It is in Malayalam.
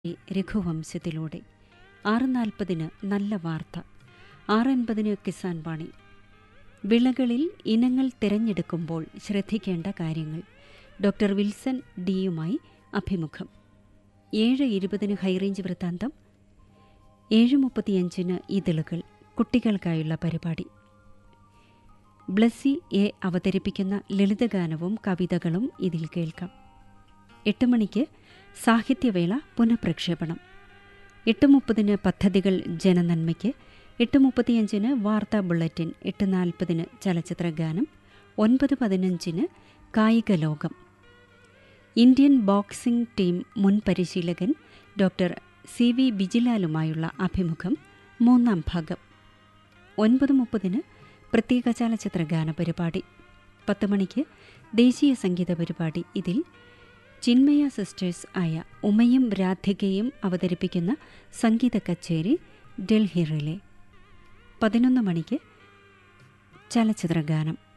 രഘുവംശത്തിലൂടെ ആറ് നാൽപ്പതിന് നല്ല വാർത്ത ആറ് അൻപതിന് കിസാൻ വാണി വിളകളിൽ ഇനങ്ങൾ തിരഞ്ഞെടുക്കുമ്പോൾ ശ്രദ്ധിക്കേണ്ട കാര്യങ്ങൾ ഡോക്ടർ വിൽസൺ ഡിയുമായി അഭിമുഖം ഏഴ് ഇരുപതിന് ഹൈറേഞ്ച് വൃത്താന്തം ഏഴ് മുപ്പത്തിയഞ്ചിന് ഇതളുകൾ കുട്ടികൾക്കായുള്ള പരിപാടി ബ്ലസ്സി എ അവതരിപ്പിക്കുന്ന ലളിതഗാനവും കവിതകളും ഇതിൽ കേൾക്കാം എട്ട് മണിക്ക് സാഹിത്യവേള പുനഃപ്രക്ഷേപണം എട്ട് മുപ്പതിന് പദ്ധതികൾ ജനനന്മയ്ക്ക് എട്ട് മുപ്പത്തിയഞ്ചിന് വാർത്താ ബുള്ളറ്റിൻ എട്ട് നാൽപ്പതിന് ചലച്ചിത്ര ഗാനം ഒൻപത് പതിനഞ്ചിന് കായിക ലോകം ഇന്ത്യൻ ബോക്സിംഗ് ടീം മുൻ പരിശീലകൻ ഡോക്ടർ സി വി ബിജിലാലുമായുള്ള അഭിമുഖം മൂന്നാം ഭാഗം ഒൻപത് മുപ്പതിന് പ്രത്യേക ചലച്ചിത്ര ഗാന പരിപാടി പത്ത് മണിക്ക് ദേശീയ സംഗീത പരിപാടി ഇതിൽ ചിന്മയ സിസ്റ്റേഴ്സ് ആയ ഉമയും രാധികയും അവതരിപ്പിക്കുന്ന സംഗീത കച്ചേരി ഡൽഹി റിലേ പതിനൊന്ന് മണിക്ക് ചലച്ചിത്ര ഗാനം